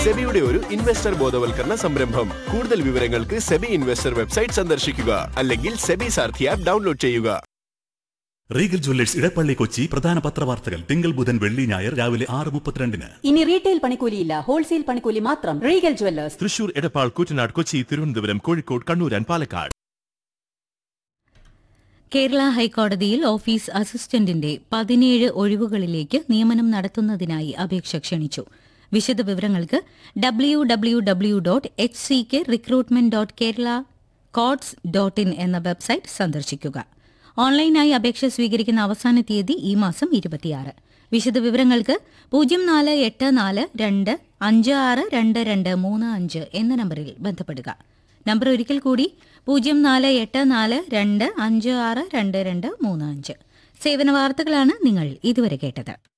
സെബിയുടെ ഒരു ഇൻവെസ്റ്റർ ബോധവൽക്കരണ സംരംഭം കൂടുതൽ വിവരങ്ങൾക്ക് സെബി ഇൻവെസ്റ്റർ വെബ്സൈറ്റ് സന്ദർശിക്കുക അല്ലെങ്കിൽ സെബി സാർഥി ആപ്പ് ഡൗൺലോഡ് ചെയ്യുക റീഗൽ ജ്വല്ലേഴ്സ് ഇടപ്പള്ളി കൊച്ചി പ്രധാന പത്രവാർത്തകൾ തിങ്കൾ ബുധൻ വെള്ളി ഞായർ രാവിലെ ആറ് മുപ്പത്തിരണ്ടിന് ഇനി റീറ്റെയിൽ പണിക്കൂലിയില്ല ഹോൾസെയിൽ പണിക്കൂലി മാത്രം Regal jewellers Thrissur Edappal Koottanad Kochi Thiruvananthapuram Kozhikode Kannur and Palakkad Kerala ഹൈക്കോടതിയിൽ ഓഫീസ് അസിസ്റ്റന്റിന്റെ പതിനേഴ് ഒഴിവുകളിലേക്ക് നിയമനം നടത്തുന്നതിനായി അപേക്ഷ ക്ഷണിച്ചു വിശദവിവരങ്ങൾക്ക് W W W dot H C K recruitment dot Kerala courts dot in എന്ന വെബ്സൈറ്റ് സന്ദർശിക്കുക ഓൺലൈനായി അപേക്ഷ സ്വീകരിക്കുന്ന അവസാന തീയതി ഈ മാസം ഇരുപത്തിയാറ് വിശദവിവരങ്ങൾക്ക് പൂജ്യം നാല് എട്ട് നാല് രണ്ട് അഞ്ച് ആറ് രണ്ട് രണ്ട് മൂന്ന് അഞ്ച് എന്ന നമ്പറിൽ ബന്ധപ്പെടുക നമ്പർ ഒരിക്കൽ കൂടി പൂജ്യം നാല് എട്ട് നാല് രണ്ട് അഞ്ച് ആറ് രണ്ട് രണ്ട് മൂന്ന് അഞ്ച് സേവന വാർത്തകളാണ് നിങ്ങൾ ഇതുവരെ കേട്ടത്